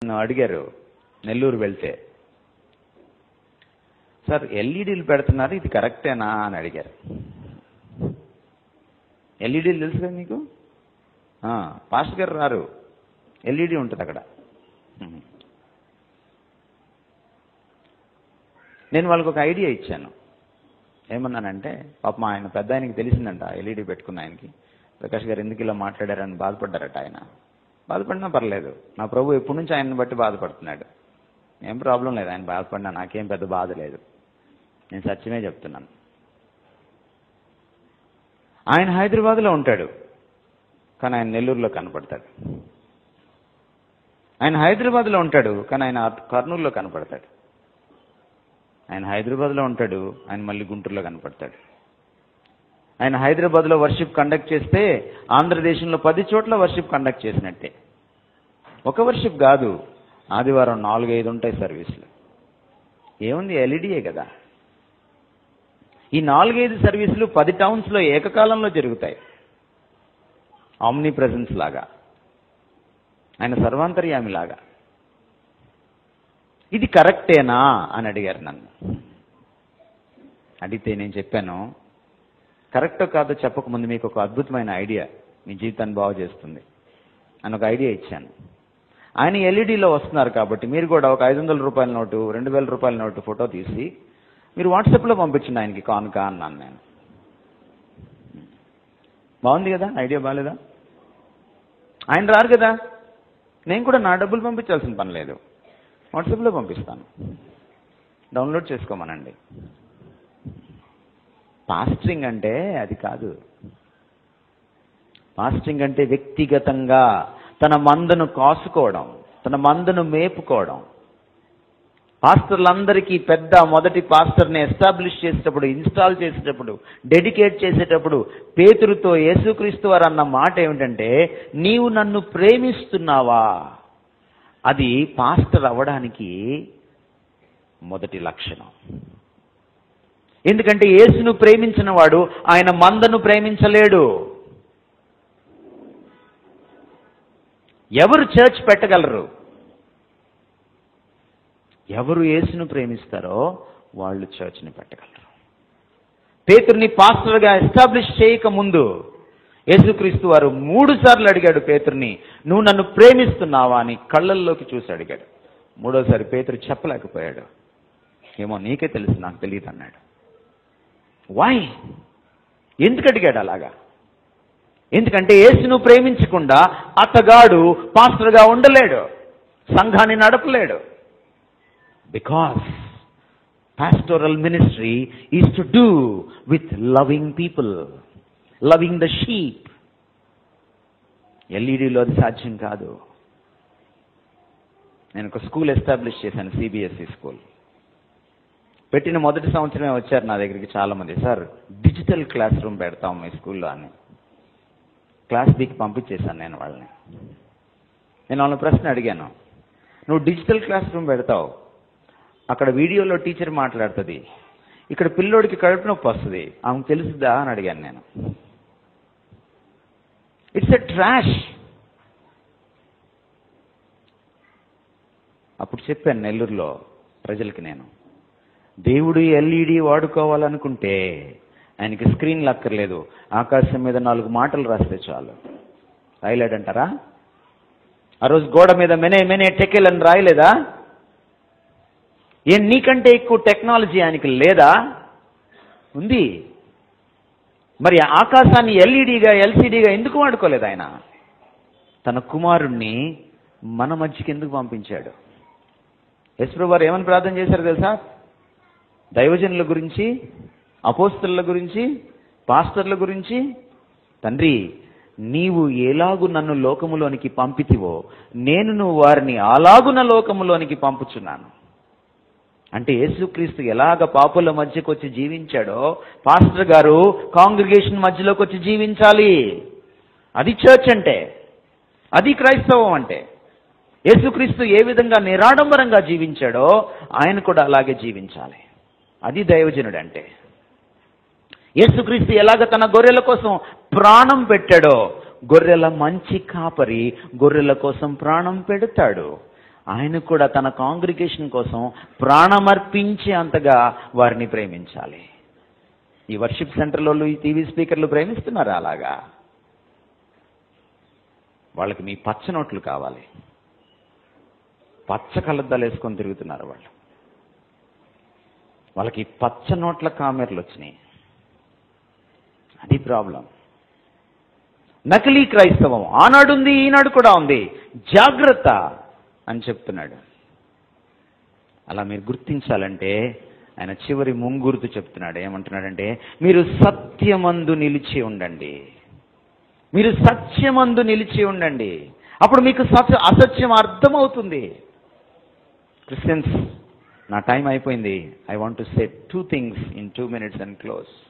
నన్ను అడిగారు నెల్లూరు వెళ్తే సార్ ఎల్ఈడీలు పెడుతున్నారు ఇది కరెక్టేనా అని అడిగారు ఎల్ఈడీలు తెలుసు కదా మీకు ఆ, పాస్టర్ గారు రారు ఎల్ఈడి ఉంటుంది అక్కడ ఉహు. నేను వాళ్ళకి ఒక ఐడియా ఇచ్చాను ఏమన్నానంటే పాప మా ఆయన పెద్ద ఆయనకి తెలిసిందంట ఎల్ఈడి పెట్టుకున్న ఆయనకి ప్రకాష్ గారు ఎందుకు ఇలా మాట్లాడారని బాధపడ్డారట ఆయన బాధపడినా పర్లేదు నా ప్రభు ఎప్పటి నుంచి ఆయన్ని బట్టి బాధపడుతున్నాడు ఏం ప్రాబ్లం లేదు ఆయన బాధపడినా నాకేం పెద్ద బాధ లేదు నేను సత్యమే చెప్తున్నాను ఆయన హైదరాబాద్లో ఉంటాడు కానీ ఆయన నెల్లూరులో కనపడతాడు ఆయన హైదరాబాద్లో ఉంటాడు కానీ ఆయన కర్నూలులో కనపడతాడు ఆయన హైదరాబాద్లో ఉంటాడు ఆయన మళ్ళీ గుంటూరులో కనపడతాడు ఆయన హైదరాబాద్లో వర్షిప్ కండక్ట్ చేస్తే ఆంధ్రదేశంలో పది చోట్ల వర్షిప్ కండక్ట్ చేసినట్టే ఒక వర్షిప్ కాదు ఆదివారం నాలుగైదు ఉంటాయి సర్వీసులు ఏముంది ఎల్ఈడియే కదా ఈ నాలుగైదు సర్వీసులు పది టౌన్స్లో ఏకకాలంలో జరుగుతాయి ఆమ్ని ప్రెజెన్స్ లాగా ఆయన సర్వాంతర్యామి లాగా ఇది కరెక్టేనా అని అడిగారు నన్ను అడిగితే నేను చెప్పాను కరెక్టో కాదో చెప్పకముందు మీకు ఒక అద్భుతమైన ఐడియా మీ జీవితాన్ని బాగు చేస్తుంది అని ఒక ఐడియా ఇచ్చాను ఆయన ఎల్ఈడిలో వస్తున్నారు కాబట్టి మీరు కూడా ఒక ఐదు వందల రూపాయల నోటు రెండు వేల రూపాయల నోటు ఫోటో తీసి మీరు వాట్సాప్లో పంపించండి ఆయనకి కానుక అన్నాను నేను బాగుంది కదా ఐడియా బాగాలేదా ఆయన రారు కదా నేను కూడా నా డబ్బులు పంపించాల్సిన పని లేదు వాట్సాప్లో పంపిస్తాను డౌన్లోడ్ చేసుకోమనండి పాస్టరింగ్ అంటే అది కాదు పాస్టరింగ్ అంటే వ్యక్తిగతంగా తన మందను కాసుకోవడం తన మందను మేపుకోవడం పాస్టర్లందరికీ పెద్ద మొదటి పాస్టర్ని ఎస్టాబ్లిష్ చేసేటప్పుడు ఇన్స్టాల్ చేసేటప్పుడు డెడికేట్ చేసేటప్పుడు పేతురుతో యేసుక్రీస్తు వారు అన్న మాట ఏమిటంటే నీవు నన్ను ప్రేమిస్తున్నావా అది పాస్టర్ అవ్వడానికి మొదటి లక్షణం ఎందుకంటే యేసును ప్రేమించిన వాడు ఆయన మందను ప్రేమించలేడు ఎవరు చర్చ్ పెట్టగలరు ఎవరు యేసును ప్రేమిస్తారో వాళ్ళు చర్చ్ని పెట్టగలరు పేతుర్ని పాస్టర్గా ఎస్టాబ్లిష్ చేయక ముందు యేసుక్రీస్తు వారు మూడు సార్లు అడిగాడు పేతుర్ని నువ్వు నన్ను ప్రేమిస్తున్నావా అని కళ్ళల్లోకి చూసి అడిగాడు మూడోసారి పేతురు చెప్పలేకపోయాడు ఏమో నీకే తెలుసు నాకు తెలియదు అన్నాడు వై ఎందుకు అడిగాడు అలాగా ఎందుకంటే యేసును ప్రేమించకుండా అతగాడు పాస్టర్గా ఉండలేడు సంఘాన్ని నడపలేడు because pastoral ministry is to do with loving people, loving the sheep. ఎల్ఈడిలో అది సాధ్యం కాదు నేను ఒక స్కూల్ ఎస్టాబ్లిష్ చేశాను సిబిఎస్ఈ స్కూల్ పెట్టిన మొదటి సంవత్సరమే వచ్చారు నా దగ్గరికి చాలా మంది సార్ డిజిటల్ క్లాస్ రూమ్ పెడతాం మీ స్కూల్లో అని క్లాస్ బీకి పంపించేశాను నేను వాళ్ళని నేను వాళ్ళని ప్రశ్న అడిగాను నువ్వు డిజిటల్ క్లాస్ రూమ్ పెడతావు అక్కడ వీడియోలో టీచర్ మాట్లాడుతుంది ఇక్కడ పిల్లోడికి కడుపు నొప్పి వస్తుంది ఆమెకు తెలుసుదా అని అడిగాను నేను ఇట్స్ ఎ ట్రాష్ అప్పుడు చెప్పాను నెల్లూరులో ప్రజలకి నేను దేవుడు ఎల్ఈడి వాడుకోవాలనుకుంటే ఆయనకి స్క్రీన్లు అక్కర్లేదు ఆకాశం మీద నాలుగు మాటలు రాస్తే చాలు రాయలేడంటారా ఆ రోజు గోడ మీద మెనే మెనే టెకెల్ అని రాయలేదా ఏం నీకంటే ఎక్కువ టెక్నాలజీ ఆయనకి లేదా ఉంది మరి ఆకాశాన్ని ఎల్ఈడిగా ఎల్సిడిగా ఎందుకు వాడుకోలేదు ఆయన తన కుమారుణ్ణి మన మధ్యకి ఎందుకు పంపించాడు యశ్వ్రభు వారు ఏమని ప్రార్థన చేశారు తెలుసా దైవజనుల గురించి అపోస్తల గురించి పాస్టర్ల గురించి తండ్రి నీవు ఎలాగు నన్ను లోకములోనికి పంపితివో నేను నువ్వు వారిని అలాగున లోకములోనికి పంపుచున్నాను అంటే యేసుక్రీస్తు ఎలాగ పాపుల మధ్యకు వచ్చి జీవించాడో పాస్టర్ గారు కాంగ్రిగేషన్ మధ్యలోకి వచ్చి జీవించాలి అది చర్చ్ అంటే అది క్రైస్తవం అంటే యేసుక్రీస్తు ఏ విధంగా నిరాడంబరంగా జీవించాడో ఆయన కూడా అలాగే జీవించాలి అది దైవజనుడు అంటే యేసుక్రీస్తు ఎలాగ తన గొర్రెల కోసం ప్రాణం పెట్టాడో గొర్రెల మంచి కాపరి గొర్రెల కోసం ప్రాణం పెడతాడు ఆయన కూడా తన కాంగ్రిగేషన్ కోసం ప్రాణమర్పించే అంతగా వారిని ప్రేమించాలి ఈ వర్షిప్ సెంటర్లలో ఈ టీవీ స్పీకర్లు ప్రేమిస్తున్నారా అలాగా వాళ్ళకి మీ పచ్చ నోట్లు కావాలి పచ్చ కళ్ళద్దాలు వేసుకొని తిరుగుతున్నారు వాళ్ళు వాళ్ళకి పచ్చ నోట్ల కామెర్లు వచ్చినాయి అది ప్రాబ్లం నకిలీ క్రైస్తవం ఆనాడు ఉంది ఈనాడు కూడా ఉంది జాగ్రత్త అని చెప్తున్నాడు అలా మీరు గుర్తించాలంటే ఆయన చివరి ముంగుర్తు చెప్తున్నాడు ఏమంటున్నాడంటే మీరు సత్యమందు నిలిచి ఉండండి మీరు సత్యమందు నిలిచి ఉండండి అప్పుడు మీకు సత్య అసత్యం అర్థమవుతుంది క్రిస్టియన్స్ నా టైం అయిపోయింది I want to say two things in two minutes and close